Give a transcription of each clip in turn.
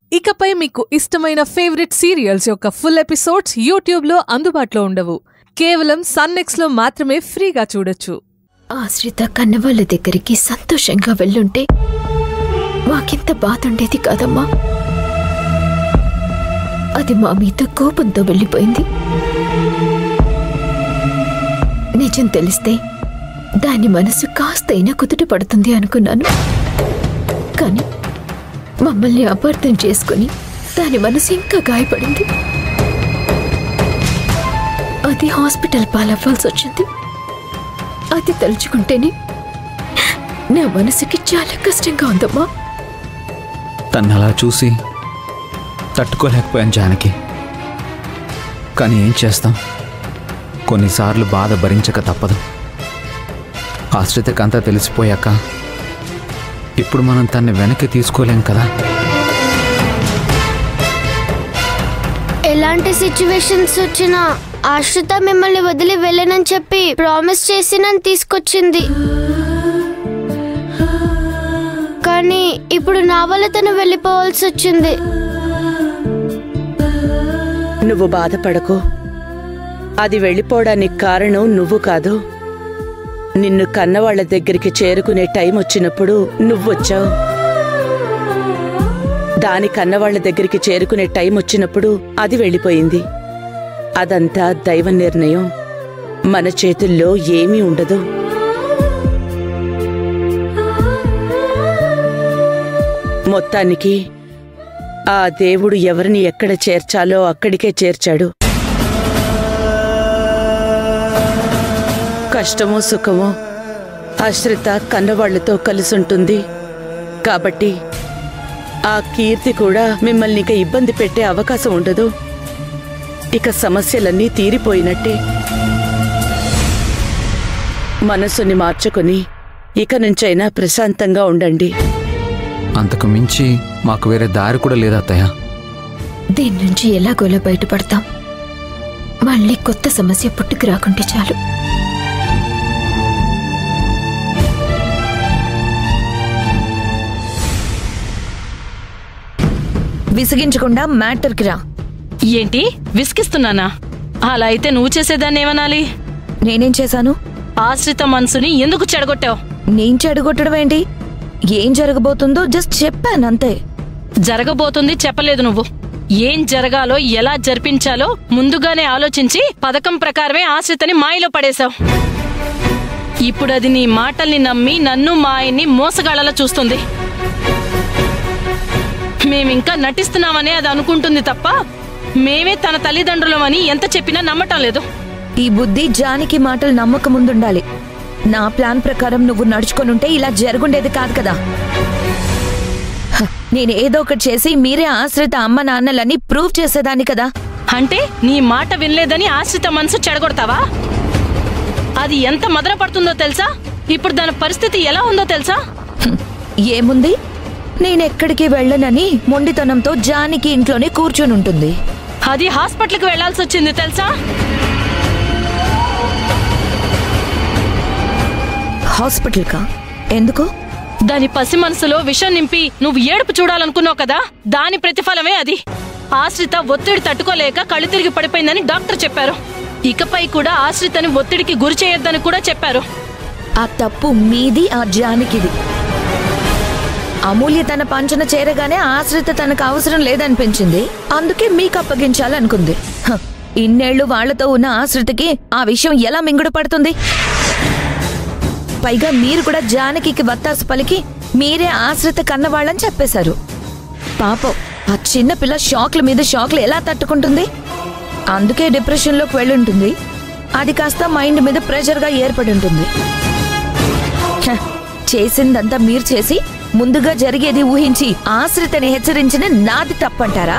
ఇకపై మీకు ఇష్టమైన ఫేవరెట్ సీరియల్స్ యొక్క ఫుల్ ఎపిసోడ్స్ యూట్యూబ్లో అందుబాటులో ఉండవు కేవలం సన్నెక్స్లో మాత్రమే ఫ్రీగా చూడొచ్చు ఆశ్రిత కన్నవాళ్ళ దగ్గరికి సంతోషంగా వెళ్ళుంటే మాకింత బాధ ఉండేది కాదమ్మా అది మా మీద కోపంతో వెళ్ళిపోయింది నిజం తెలిస్తే దాని మనసు కాస్తైనా కుదుట పడుతుంది అనుకున్నాను కానీ మమ్మల్ని అపార్థం చేసుకుని దాని మనసు ఇంకా గాయపడింది అది హాస్పిటల్ పాలవ్వాల్సి వచ్చింది అది తలుచుకుంటేనే నా మనసుకి చాలా కష్టంగా ఉందమ్మా తను అలా చూసి తట్టుకోలేకపోయాను జానకి కానీ ఏం చేస్తాం కొన్నిసార్లు బాధ భరించక తప్పదు ఆశ్రితకంతా తెలిసిపోయాక ఇప్పుడు మనం తన్ని వెనక్కి తీసుకోలేం కదా ఎలాంటి సిచ్యువేషన్స్ వచ్చినా ఆశ్రిత మిమ్మల్ని వదిలి వెళ్ళనని చెప్పి ప్రామిస్ చేసి నన్ను తీసుకొచ్చింది కానీ ఇప్పుడు నా వల్ల తను వెళ్ళిపోవాల్సి వచ్చింది నువ్వు బాధపడకు అది వెళ్ళిపోవడానికి కారణం నువ్వు కాదు నిన్ను కన్నవాళ్ల దగ్గరికి చేరుకునే టైం వచ్చినప్పుడు నువ్వొచ్చావు దాని కన్నవాళ్ల దగ్గరికి చేరుకునే టైం వచ్చినప్పుడు అది వెళ్ళిపోయింది అదంతా దైవ నిర్ణయం మన చేతుల్లో ఏమీ ఉండదు మొత్తానికి ఆ దేవుడు ఎవరిని ఎక్కడ చేర్చాలో అక్కడికే చేర్చాడు కష్టమో సుఖమో ఆశ్రిత కన్నవాళ్లతో కలిసుంటుంది కాబట్టి ఆ కీర్తి కూడా మిమ్మల్ని ఇక ఇబ్బంది పెట్టే అవకాశం ఉండదు ఇక సమస్యలన్నీ తీరిపోయినట్టే మనసుని మార్చుకొని ఇక నుంచైనా ప్రశాంతంగా ఉండండి అంతకు మించి మాకు వేరే దారి కూడా లేదా అత్తయ్య దీని నుంచి ఎలాగోలా బయటపడతాం మళ్ళీ కొత్త సమస్య పుట్టుకు రాకుంటే చాలు విసిగించకుండా మ్యాటర్కి రా ఏంటి విసిగిస్తున్నానా అలా అయితే నువ్వు చేసేదాన్ని ఏమనాలి నేనేం చేశాను ఆశ్రిత మనసుని ఎందుకు చెడగొట్టావు నేను చెడగొట్టడం ఏంటి ఏం జరగబోతుందో జస్ట్ చెప్పాను అంతే జరగబోతుంది చెప్పలేదు నువ్వు ఏం జరగాలో ఎలా జరిపించాలో ముందుగానే ఆలోచించి పథకం ప్రకారమే ఆశ్రితని మాయలో పడేశావు ఇప్పుడు అది నీ మాటల్ని నమ్మి నన్ను మా ఆయన్ని మోసగాళ్ళలా చూస్తుంది మేమింకా నటిస్తున్నామనే అది అనుకుంటుంది తప్ప మేమే తన తల్లిదండ్రులమని ఎంత చెప్పినా నమ్మటం లేదు ఈ బుద్ధి జానికి మాటలు నమ్మక ముందుండాలి నా ప్లాన్ ప్రకారం నువ్వు నడుచుకొనుంటే ఇలా జరుగుండేది కాదు కదా హ, నేను ఏదో ఒకటి చేసి మీరే ఆశ్రిత అమ్మ నాన్నలని ప్రూవ్ చేసేదాన్ని కదా అంటే నీ మాట వినలేదని ఆశ్రిత మనసు చెడగొడతావా అది ఎంత మదన పడుతుందో తెలుసా ఇప్పుడు దాని పరిస్థితి ఎలా ఉందో తెలుసా హ్మ్, ఏముంది నేనెక్కడికి వెళ్ళనని మొండితనంతో జానికి ఇంట్లోనే కూర్చొని ఉంటుంది అది హాస్పిటల్కి వెళ్లాల్సి వచ్చింది తెలుసా హాస్పిటల్కా ఎందుకు దాని పసి మనసులో విషం నింపి నువ్వు ఏడుపు చూడాలనుకున్నావు కదా దాని ప్రతిఫలమే అది ఆశ్రిత ఒత్తిడి తట్టుకోలేక కళ్ళు తిరిగి పడిపోయిందని డాక్టర్ చెప్పారు ఇకపై కూడా ఆశ్రితని ఒత్తిడికి గురి చేయొద్దని కూడా చెప్పారు ఆ తప్పు మీది ఆ జానికిది అమూల్య తన పంచన చేరగానే ఆశ్రిత తనకు అవసరం లేదనిపించింది అందుకే మీకు అప్పగించాలనుకుంది హ, ఇన్నేళ్లు వాళ్లతో ఉన్న ఆశ్రితకి ఆ విషయం ఎలా మింగుడు పడుతుంది పైగా మీరు కూడా జానకి వత్తాసు పలికి మీరే ఆశ్రిత కన్నవాళ్ళని చెప్పేశారు పాపం ఆ చిన్న పిల్ల షాక్ల మీద షాక్లు ఎలా తట్టుకుంటుంది అందుకే డిప్రెషన్లోకి వెళ్ళుంటుంది అది కాస్త మైండ్ మీద ప్రెషర్గా ఏర్పడి ఉంటుంది హ, చేసిందంతా మీరు చేసి ముందుగా జరిగేది ఊహించి ఆశ్రితని హెచ్చరించిన నాది తప్పంటారా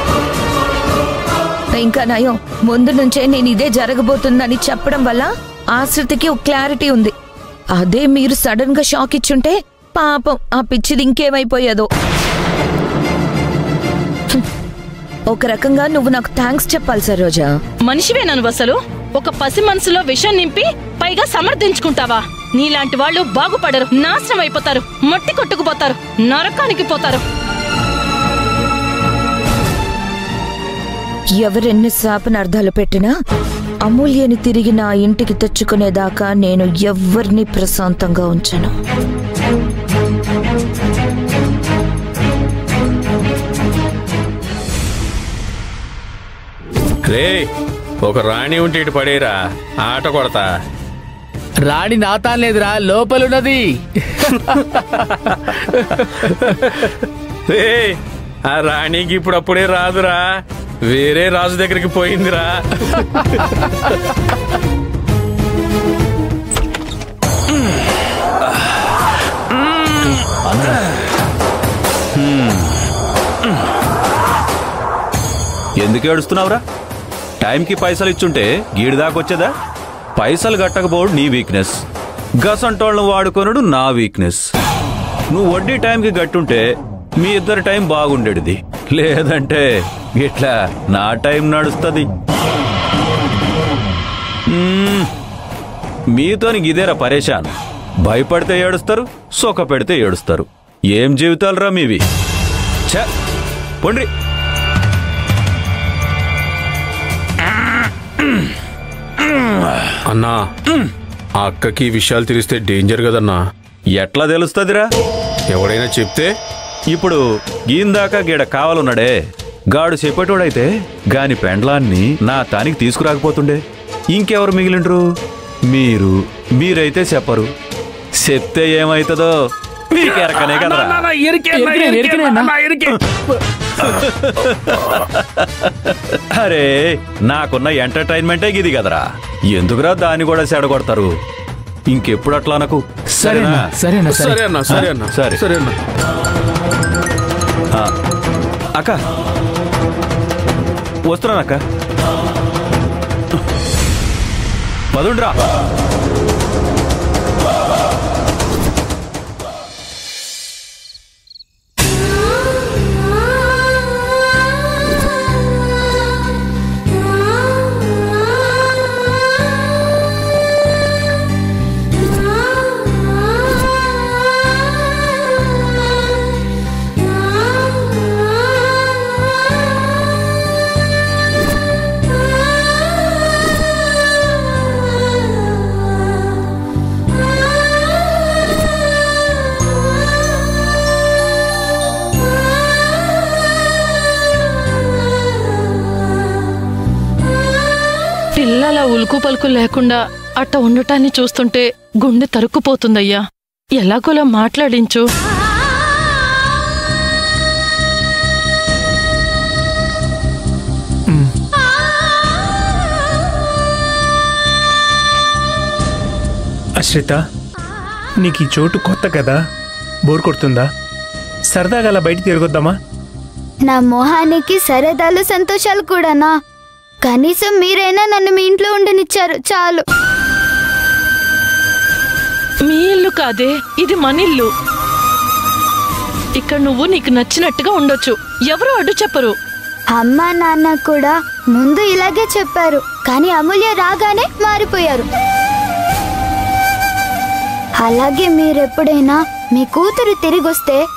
ఇంకా నయం ముందు నుంచే నేను ఇదే జరగబోతుందని చెప్పడం వల్ల ఆశ్రితకి ఒక క్లారిటీ ఉంది అదే మీరు సడన్ గా షాక్ ఇచ్చుంటే పాపం ఆ పిచ్చిది ఇంకేమైపోయేదో హ్మ్. ఒక రకంగా నువ్వు నాకు థ్యాంక్స్ చెప్పాలి సరోజా మనిషివే నన్ను అసలు ఒక పసి మనసులో విషం నింపి పైగా సమర్థించుకుంటావా నీలాంటి వాళ్ళు బాగుపడరు నాశనం అయిపోతారు మట్టి కొట్టుకుపోతారు నరకానికి పోతారు ఎవరెన్ని శాపనార్థాలు పెట్టినా అమూల్యని తిరిగి నా ఇంటికి తెచ్చుకునేదాకా నేను ఎవ్వరిని ప్రశాంతంగా ఉంచను రే ఒక రాణి ఉంటే ఇటు పడేరా ఆట కొడతా రాణి నాతాన్ లేదురా లోపలున్నది రే ఆ రాణికి ఇప్పుడు అప్పుడే రాదురా వేరే రాజు దగ్గరికి పోయిందిరా ఎందుకు ఏడుస్తున్నావురా టైంకి పైసలు ఇచ్చుంటే గీడి దాకొచ్చేదా పైసలు కట్టకపోవడు నీ వీక్నెస్ గసంటోళ్ళను వాడుకొనుడు నా వీక్నెస్ నువ్వు వడ్డీ టైంకి గట్టుంటే మీ ఇద్దరి టైం బాగుండేది లేదంటే ఇట్లా నా టైం నడుస్తుంది మీతోని గిదేరా పరేషాన్ భయపడితే ఏడుస్తారు సొక పెడితే ఏడుస్తారు ఏం జీవితాలురా మీవి ఛ పొండ్రి అన్నా ఆ అక్కకి ఈ విషయాలు తెలిస్తే డేంజర్ కదన్నా ఎట్లా తెలుస్తుందిరా ఎవడైనా చెప్తే ఇప్పుడు గీందాకా గీడ కావాలన్నాడే గాడు చెప్పేటోడైతే గాని పెండ్లాన్ని నా తానికి తీసుకురాకపోతుండే ఇంకెవరు మిగిలిండ్రు మీరు మీరైతే చెప్పరు చెప్తే ఏమైతుందో మీకెరకనే కదరా అరే నాకున్న ఎంటర్టైన్మెంటే గిది కదరా ఎందుకురా దాన్ని కూడా చెడగొడతారు ఇంకెప్పుడు అట్లా నాకు సరేనా సరేనా సరే అన్నా సరే అన్నా సరే. సరే అన్నా ఆ, అక్క వస్తున్నాను అక్క పదుండ్రా పిల్లల ఉలుకు పలుకు లేకుండా అట్ట ఉండటాన్ని చూస్తుంటే గుండె తరుక్కుపోతుందయ్యా ఎలాగోలా మాట్లాడించు అశ్రిత నీకు ఈ చోటు కొత్త కదా బోర్ కొడుతుందా సరదాగా అలా బయట తిరగొద్దామా నా మొహానికి సరదాలు సంతోషాలు కూడానా కనీసం మీరైనా నన్ను మీ ఇంట్లో ఉండనిచ్చారు చాలు మీ ఇల్లు కాదే ఇది మన ఇల్లు ఇక్కడ నువ్వు నీకు నచ్చినట్టుగా ఉండొచ్చు ఎవరు అడ్డు చెప్పరు అమ్మ నాన్న కూడా ముందు ఇలాగే చెప్పారు కానీ అమూల్య రాగానే మారిపోయారు అలాగే మీరెప్పుడైనా మీ కూతురు తిరిగొస్తే